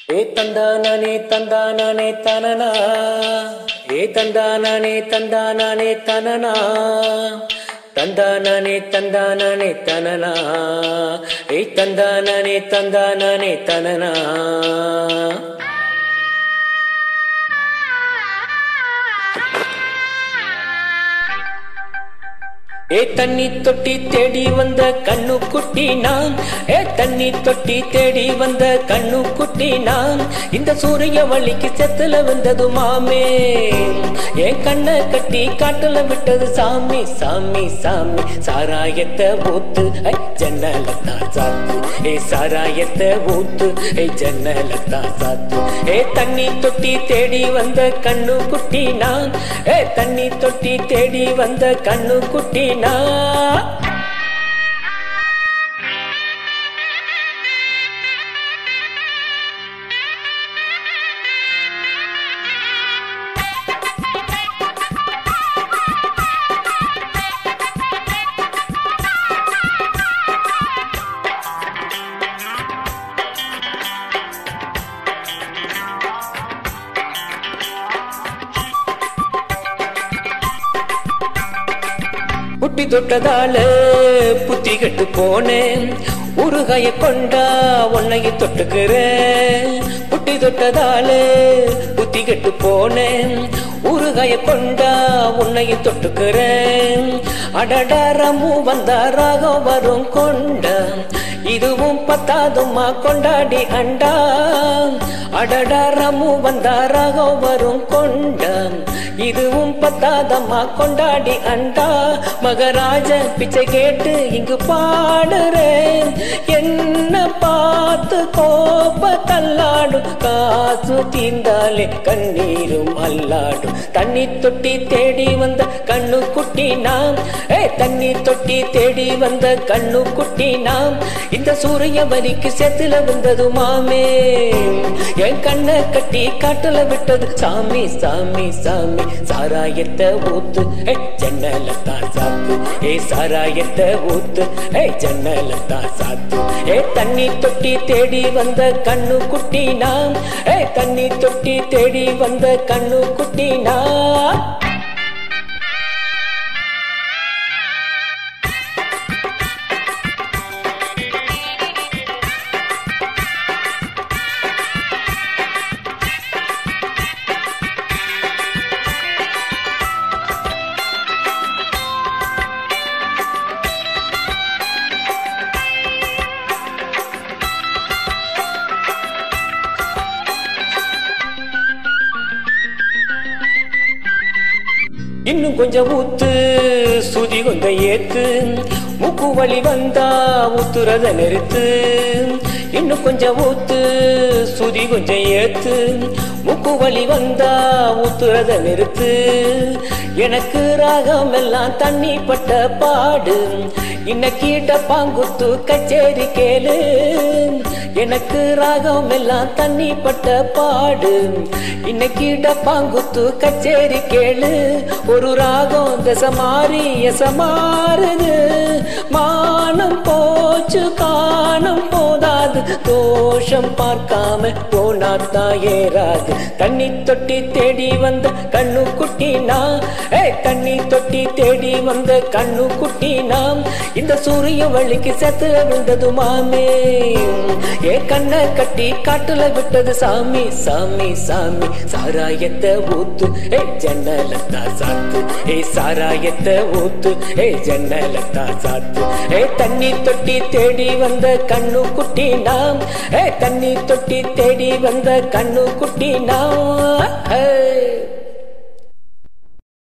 ஏ தந்தானே தந்தானே தனனா ஏ தந்தானே தந்தானே தனனா தந்தானே தந்தானே தனனா ஏ தந்தானே தந்தானே தனனா ஏ தண்ணி தொட்டி தேடி வந்த கண்ணு குட்டி நான் ஏ தண்ணி தொட்டி தேடி வந்த கண்ணு குட்டி நான் இந்த சூரிய வழிக்கு செத்துல வந்தது மாமே என் கண்ணை கட்டி காட்டுல விட்டது சாமி சாமி சாமி சாராயத்தை ஊத்து ஐ ஜன்னலத்தான் சாத்து ஏ சாராயத்தை ஊத்து ஏ ஜன்னலத்தான் சாத்து ஏ தண்ணி தொட்டி தேடி வந்த கண்ணு குட்டி நான் ஏ தண்ணி தொட்டி தேடி வந்த கண்ணு குட்டி நான் புட்டி தொட்டதால புத்தி கட்டு போனேன் உருகைய கொண்டா உன்னைய தொட்டுக்கிறேன் புட்டி தொட்டதால புத்தி கட்டு போனேன் உருகைய கொண்டா உன்னைய தொட்டுக்கிறேன் அடடாரமு வந்தாராக வரும் கொண்ட இதுவும் பத்தாதுமா கொண்டாடி அண்டா அடடாரமு வந்தாராக வரும் கொண்ட இதுவும் பத்தாதம்மா கொண்டாடி அண்டா மகராஜ பிச்சை கேட்டு இங்கு பாடுறேன் என்ன பார்த்து கோப தள்ளாடும் காசு தீர்ந்தாலே கண்ணீரும் அல்லாடும் தண்ணி தொட்டி தேடி வந்த கண்ணு குட்டி நாம் ஏ தண்ணி தொட்டி தேடி வந்த கண்ணு குட்டி நாம் இந்த சூரிய வலிக்கு செத்துல வந்தது மாமே என் கண்ணை கட்டி காட்டுல விட்டது சாமி சாமி சாமி சாராயத்தை ஊத்து ஏ ஜன்னலத்தான் சாத்து ஏ சாராயத்தை ஊத்து ஏ ஜன்னலத்தான் சாத்து ஏ தண்ணி தொட்டி தேடி வந்த கண்ணு குட்டி நாம் ஏ தண்ணி தொட்டி தேடி வந்த கண்ணு குட்டி நாம் இன்னும் கொஞ்சம் ஊத்து சுதி கொஞ்சம் ஏத்து மூக்கு வழி வந்தா ஊத்துறத நிறுத்து இன்னும் கொஞ்சம் ஊத்து சுதி கொஞ்சம் ஏத்து மூக்கு வழி வந்தா ஊத்துறத நிறுத்து எனக்கு ராகம் எல்லாம் தண்ணி பட்ட பாடு இன்னைக்கு டப்பாங்குத்து கச்சேரி கேளு எனக்கு ராகம் எல்லாம் தண்ணி பட்ட பாடு இன்னைக்கு டப்பாங்குத்து கச்சேரி கேளு ஒரு ராகம் தசை மாறி எச மாறுது மானம் போச்சு காணம் போதாது தோஷம் பார்க்காம போனாத்தான் ஏறாது தண்ணி தொட்டி தேடி வந்த கண்ணு குட்டி நாம் ஏ தண்ணி தொட்டி தேடி வந்த கண்ணு குட்டி நாம் இந்த சூரிய வழிக்கு செத்து விழுந்தது மாமே ஏ கண்ணை கட்டி காட்டுல விட்டது சாமி சாமி சாமி சாராயத்தை ஊத்து ஏ ஜன்னலத்தா சாத்து ஏ சாராயத்தை ஊத்து ஏ ஜன்னலத்தா சாத்து ஏ தண்ணி தொட்டி தேடி வந்த கண்ணு குட்டி நாம் ஏ தண்ணி தொட்டி தேடி வந்த கண்ணு குட்டி நாம் ஏ